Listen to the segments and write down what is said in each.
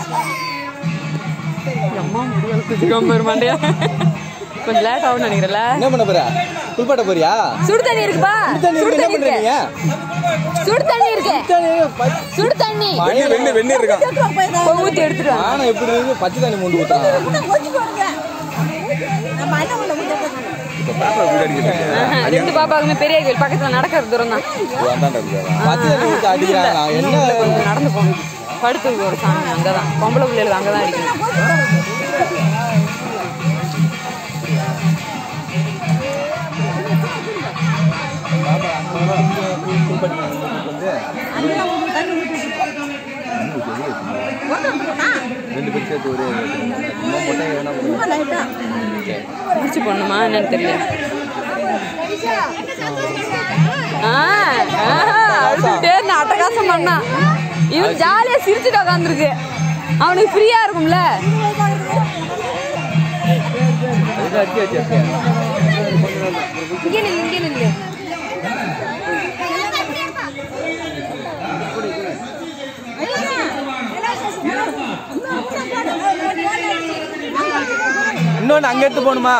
அம்மா முடியல குதிக்காம ஒரு மண்டையா கொஞ்சம் லேட் ஆகும்னு நினைக்கிறேன்ல என்ன பண்ண போற குளிப்பாட்ட போறியா சுடு தண்ணி இருக்குப்பா தண்ணி சுடு இருக்கு, என்ன தண்ணி பண்றீங்க இருக்கு சுடு தண்ணி இருக்கு தண்ணி, பச்சை- சுடு தண்ணி வெந்நீர், வெந்நீர், வெந்நீர் இருக்கான் போய் ஊத்தி எடுத்துட்டு வா. ஆனா எப்படி இருக்கு பச்சை தண்ணி மூண்டு ஊத்துறான் ஆஹா, ரெண்டு பாப்பாக்குமே பெரிய கோயில் பக்கத்துல நடக்கிற தூரம் தான் பச்சை தண்ணி ஊத்தி அடிக்கிறாங்களா என்ன கொஞ்சம் நடந்து போகணும் படுத்து ஒரு சாமி அங்கதான் பொம்பளை பிள்ளைகளுக்கு அங்கதான் அடிக்கணும் ரெண்டு பேரும் சேர்த்து ஒரே சும்மா மொட்டை வேணா முடிச்சு போடணுமா என்னன்னு தெரியல ஆ, ஆஹா, அழுதுகிட்டே இருந்தான், அட்டகாசம் பண்ணான் இவன் ஜாலியா சிரிச்சுட்டு உட்காந்துருக்கு அவனுக்கு ஃப்ரீயா இருக்கும்ல அதுக்கு அடிச்சு வச்சு அப்படியே. இங்கே நில்லு இங்கே நில்லு இன்னொன்னு அங்க எடுத்து போகணுமா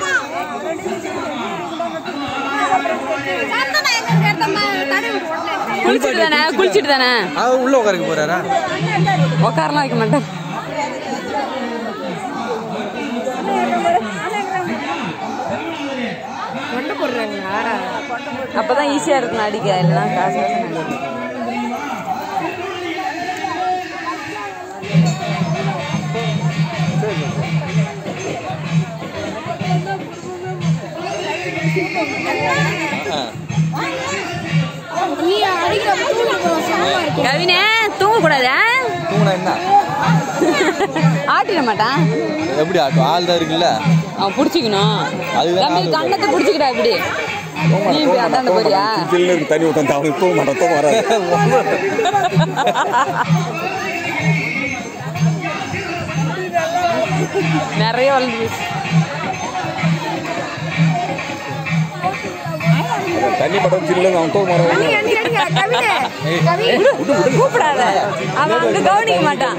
குளிச்சுட்டு தானே குளிச்சுட்டு தானே அவர் உள்ள உட்காருக்க போறாரா உட்காரலாம் வைக்க மாட்டேன் அப்பதான் ஈஸியா இருக்கும் அடிக்க இல்லைன்னா காசு காசு அடிக்கும். கவினே தூங்க கூடாதா தூங்கினா என்ன ஆட்டிட மாட்டான் எப்படி ஆட்டும் ஆள் தான் இருக்குல்ல அவன் புடிச்சுக்கணும் அதுதான் தம்பி ஆடு. கண்ணத்தை புடிச்சுக்கிறா இப்படி நீ இப்படி அதாண்ட போறியா ஜில்லுன்னு இருக்கு தண்ணி ஊற்றான் அவனுக்கு போக மாட்டான் தூக்கம் வராது நிறைய வளர்ந்து தண்ணி படம் ஜில்லுன்னு அவன் தூக்கம் வராது கூப்பிடாத அவன் வந்து கவனிக்க மாட்டான்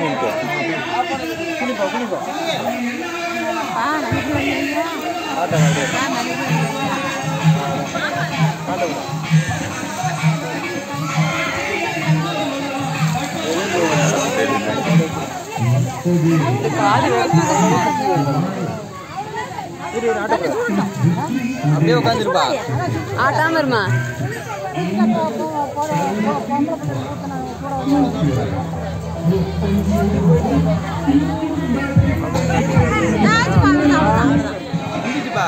இந்த காது அப்படியே உட்காந்துருப்பா ஆட்டாம இருமா முடிச்சுப்பா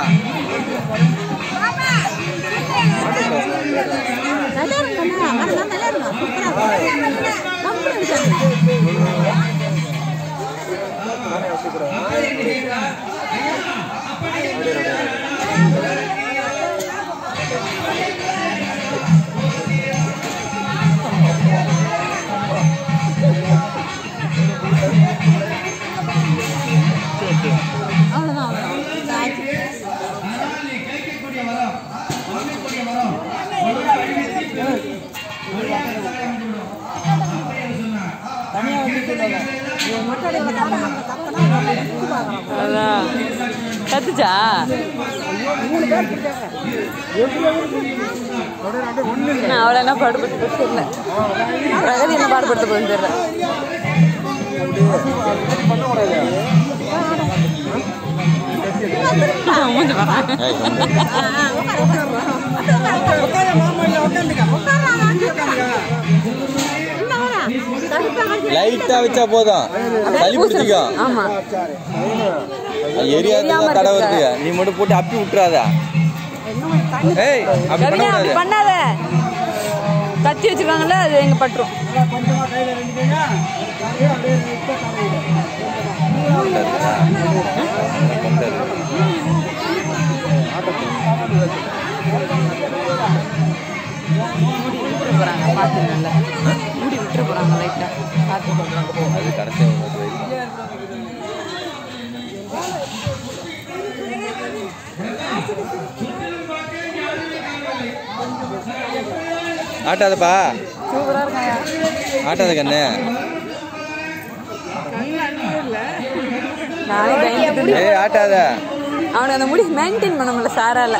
அதான் கத்துச்சா நான் அவளை என்ன பாடுபட்டு தெரியல பிரகதி என்ன பாடுபடுத்த போகுதுன்னு தெரியல மூஞ்சி பாரு. லைட்டா வச்சா போதும் சளி பிடிச்சிக்கும் ஆமா எரியாதுதான் தடவை இருக்கு நீ மட்டும் போட்டு அப்பி விட்டுறாத ஏய் அப்படி கவினா அப்படி பண்ணக்கூடாது பண்ணாத கத்தி வச்சிருக்காங்கல்ல அது எங்க பட்டுரும் மூடி விட்டுற போறாங்க பார்த்து நல்லா மூடி விட்டுற போறாங்க லைட்டா பார்த்து அது கடைசியாக உங்களுக்கு வரைக்கும். ஆட்டாதப்பா சூப்பரா இருக்காயா ஆட்டாத கண்ணு நானே பயந்துட்டு ஏய் ஆட்டாத அவனுக்கு அந்த முடி மெயின்டைன் பண்ண முடியல சாரால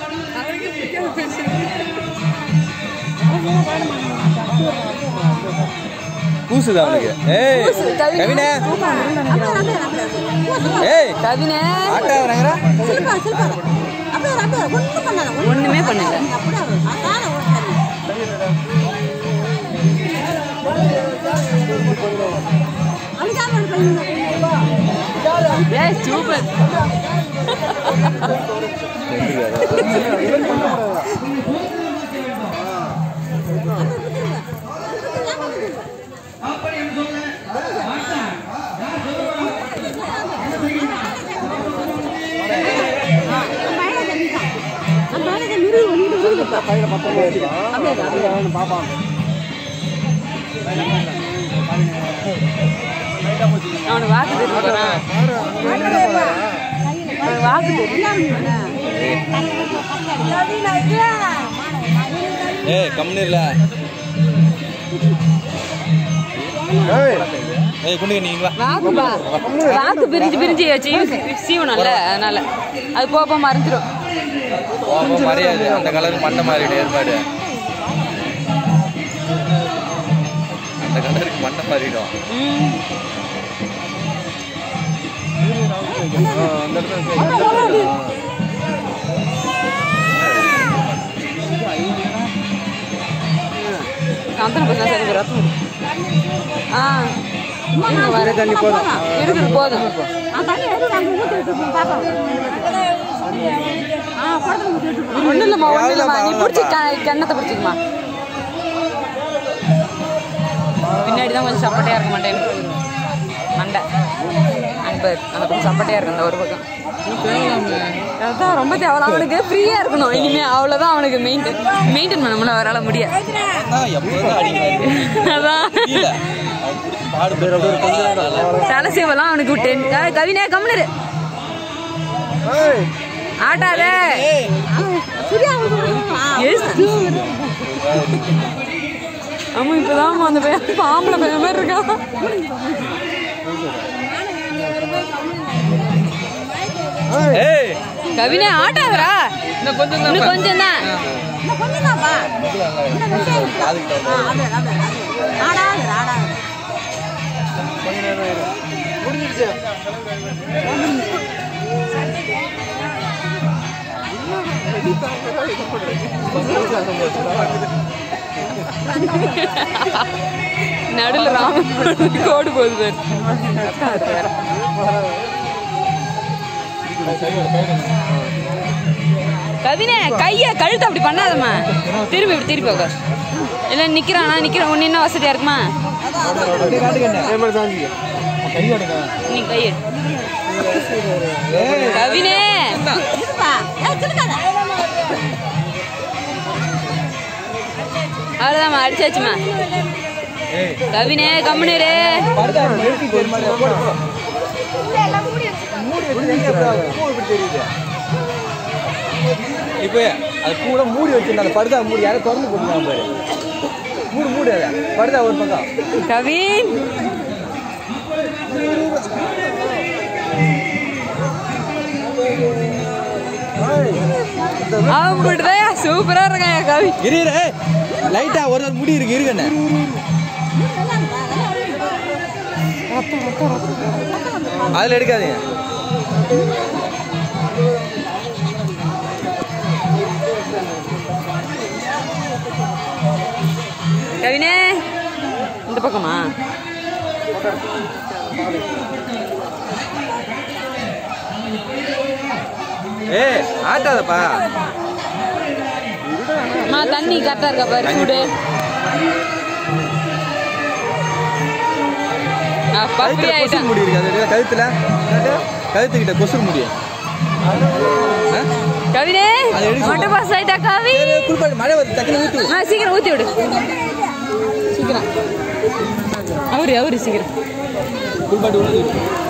கூசுதா அவனுக்கு ஏய் கவினே. கவினே ஏய் கவினே ஆட்டாதரங்கடா ஒண்ணுமே பண்ணல ஏய் சூப்பர் அவனுக்கு வாக்கு தெரியும் போறான் அவனுக்கு வாக்கு தெரியும் ஏய் கம்முனிர்ல ஏய் குண்டிங்க நீங்க வா வாக்குப்பா வாக்கு பிரிஞ்சு பிரிஞ்சு வச்சு சீவனம்ல அதனால அது போக போக மறைஞ்சிரும் அப்போ மறையாது அந்த கலருக்கு மண்டை மாறிடு ஏற்பாடு அந்த கலருக்கு மண்டை மாறிடும் ம். சந்தன பசங்க சரி ரத்தம் இருக்கு. ஆ இங்க வர தண்ணி போதும் இருக்குது போதும் ஒன்றும் இல்லைம்மா ஒன்றும் இல்லைம்மா நீ பிடிச்சி கிண்ணத்தை பிடிச்சிக்கமா பின்னாடி தான் கொஞ்சம் சப்பட்டையாக இருக்க மாட்டேன் மண்டை அங்கே அந்த பக்கம் சப்பட்டையாக இருக்கு அந்த ஒரு பக்கம் அதான் ரொம்ப தேவை அவனுக்கு ஃப்ரீயாக இருக்கணும் இனிமே அவ்வளோதான் அவனுக்கு மெயின்டைன் மெயின்டைன் பண்ண முடியல அவரால் முடியாது நான் எப்போதும் அடிக்கிறாரு அதான் கீழே அவன் பிடிச்சி பாடு பேர் தலை சேவலாம் அவனுக்கு விட்டேன் க- கவினே கம்னரு ஆட்டாத எஸ் ஆமா இப்பதான் அந்த பையன் பாம்பளை பையன் மாதிரி இருக்கான் ஏய் கவினே ஆட்டாதரா இன்னும் கொஞ்சம் இன்னும் கொஞ்சம் தான் நடுவில் ராமன் கோடு போகுது பாரு அது வேற. கவினே கைய கழுத்து அப்படி பண்ணாதம்மா திரும்பி இப்படி திருப்பி உட்கார் இல்ல நிக்கிறானா நிக்கிறான் ஒன்னு என்ன வசதியா இருக்குமா நீ கைய கவினே அவ்வளவுதாம்மா அடிச்சாச்சுமா கவினே கம்முனரு இப்போ அது கூட மூடி வச்சிருந்தா அந்த படுதா மூடி யாரும் திறந்து போட்டுருக்காங்க பாரு மூடு மூடு அதை படுதா ஒரு பக்கம் கவின் அப்படிதான் சூப்பரா இருக்கான் கவி இரு இரு ஏய், லைட்டா ஒரு ஒரு முடி இருக்கு இருக்குன்னு அதுல எடுக்காதீங்க கவினே இந்த பக்கமா ஏய் ஆட்டாதப்பா அம்மா தண்ணி கரெக்டா இருக்கா பாரு சூடு அப்பா ஃப்ரீ கழுத்துல கொசுறு ஆயிட்டான் முடி இருக்கு அது எடுக்க கழுத்துல கழுத்துக்கிட்ட கொசுறு முடி ஆ? கவினே அது எடுக்க மட்டும் பாஸ் ஆயிட்டா கவி ஏய், குளிப்பாட்டு மழை வருது டக்குனு ஊத்து ஆ சீக்கிரம் ஊத்தி விடு சீக்கிரம் அவரு அவரு சீக்கிரம் குளிப்பாட்டு ஊத்து